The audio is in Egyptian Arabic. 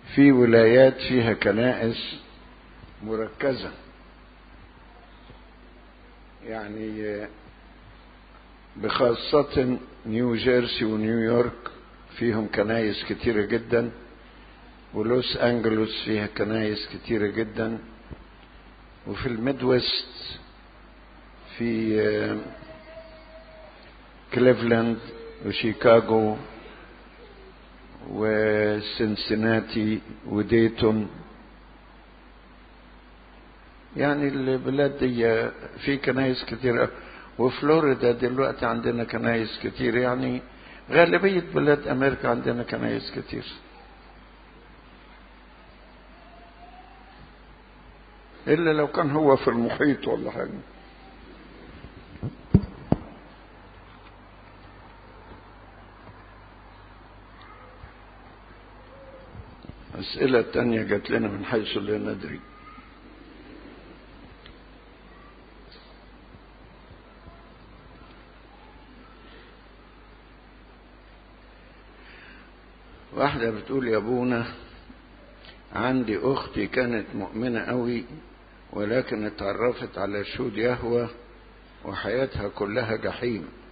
في ولايات فيها كنائس مركزة يعني بخاصة نيو جيرسي ونيويورك فيهم كنايس كتيرة جدا ولوس أنجلوس فيها كنايس كتيرة جدا وفي الميدويست في كليفلاند وشيكاغو وسنسناتي وديتون يعني البلاد دي في كنايس كتير وفلوريدا دلوقتي عندنا كنايس كتير يعني غالبية بلاد أمريكا عندنا كنايس كتير إلا لو كان هو في المحيط ولا حاجة أسئلة تانية جات لنا من حيث لا ندري واحدة بتقول يا ابونا عندي اختي كانت مؤمنة قوي ولكن اتعرفت على شهود يهوى وحياتها كلها جحيم